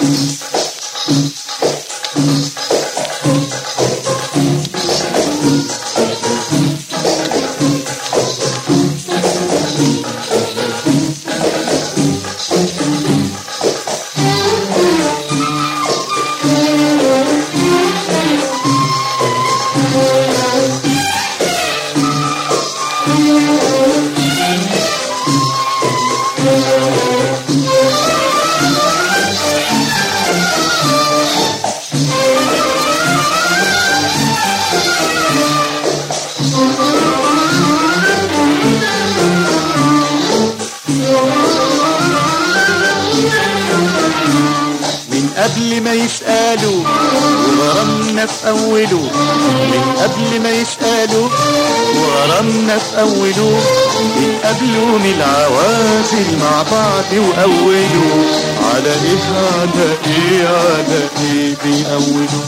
من قبل ما يسألوا وغرامنا في أوله من قبل ما يسألوا وغرامنا في أوله اتقابلوا من العوازل مع بعض وأولوا على إيه على إيه على إيه بيأولوا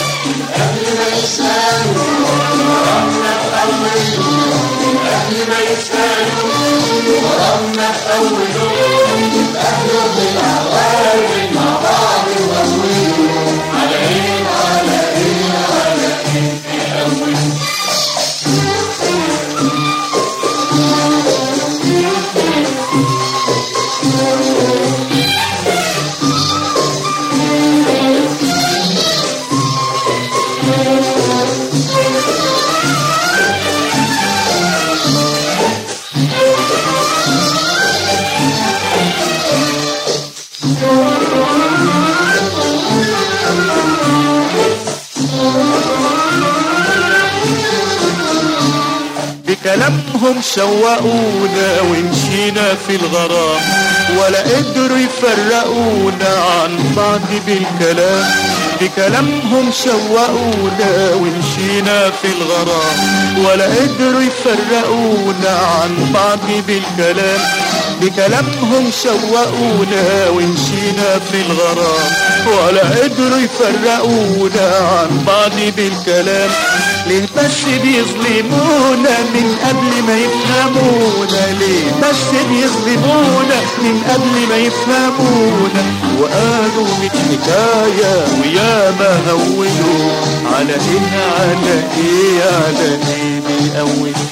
بكلامهم شوقونا ومشينا في الغرام ولا قدروا يفرقونا عن بعض بالكلام بكلامهم شوقونا ومشينا في الغرام ولا قدروا يفرقونا عن بعض بالكلام بكلامهم شوقونا ومشينا في الغرام ولا قدروا يفرقونا عن بعض بالكلام ليه بس بيظلمونا من قبل ما يفهمونا ليه بس بيظلمونا من قبل ما يفهمونا وقالوا ميت حكاية ويا ما هونوا على ايه على ايه على ايه بيقولوا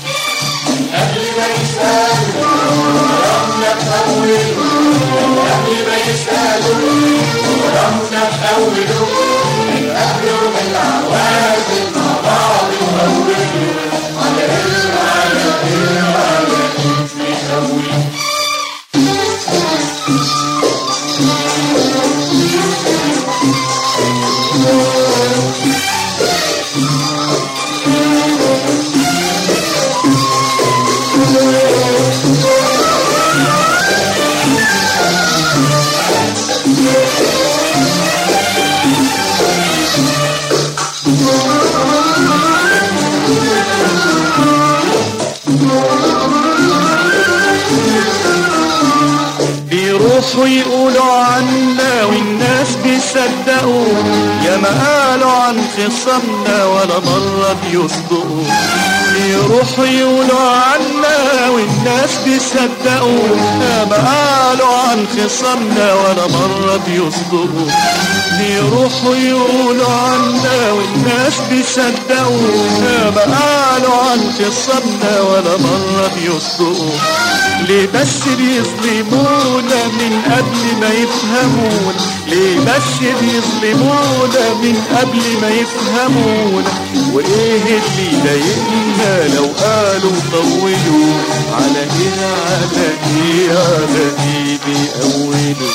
بيروحوا يقولوا عنا والناس بيصدقوا يا ما قالوا عن خصامنا ولا مرة بيصدقوا بيروحوا يقولوا عنا والناس بيصدقوا يا ما قالوا عن خصامنا ولا مرة بيصدقوا بيروحوا يقولوا عنا والناس بيصدقوا يا ما قالوا عن خصامنا ولا مرة بيصدقوا ليه بس بيظلمونا من قبل ما يفهمونا ليه بس بيظلمونا من قبل ما يفهمونا وايه اللي يضايقنا لو قالوا طولوا على ايه على ايه على ايه بيقولوا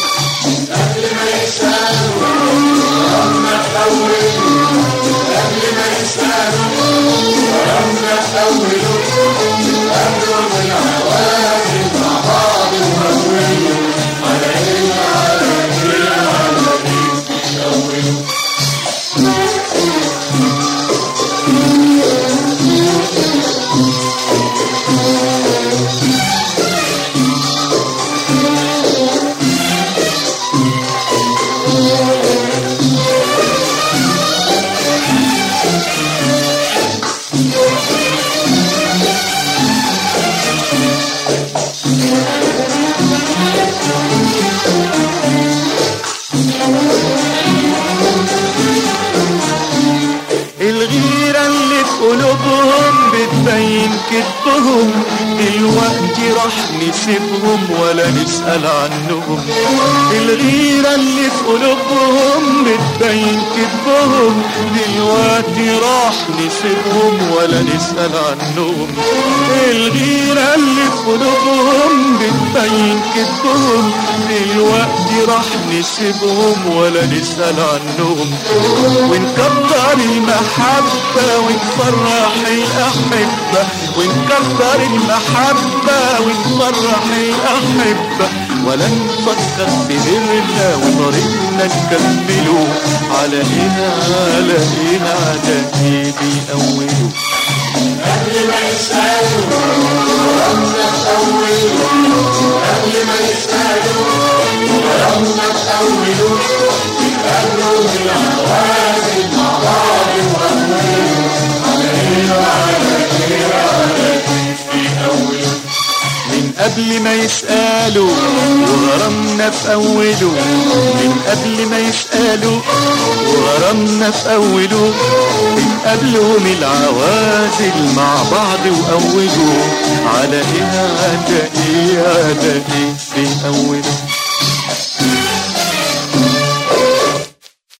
قلوبهم دلوقتي راح نسيبهم ولا نسأل عنهم الغيرة اللي في قلوبهم بتبين كذبهم دلوقتي راح نسيبهم ولا نسأل عنهم الغيرة اللي في قلوبهم بتبين كذبهم دلوقتي راح نسيبهم ولا نسأل عنهم ونكبر المحبة ونفرح الأحبة ونكبر المحبة ونفرح الأحبة ولا نفكر بغيرنا وطريقنا نكمله على هنا على هنا على ايدي أوله قبل ما يسألوا وربنا تأولوا قبل ما يسألوا وربنا تأولوا يتقابلوا بالعوازل مع بعض وأولوا على إيه وعلى إيه وعلى إيه في أولوا من قبل ما يسألوا وغرامنا في أوله من قبل ما يسألوا وغرامنا في أوله اتقابلهم العوازل مع بعض وأولوا على إيه على إيه على إيه في أوله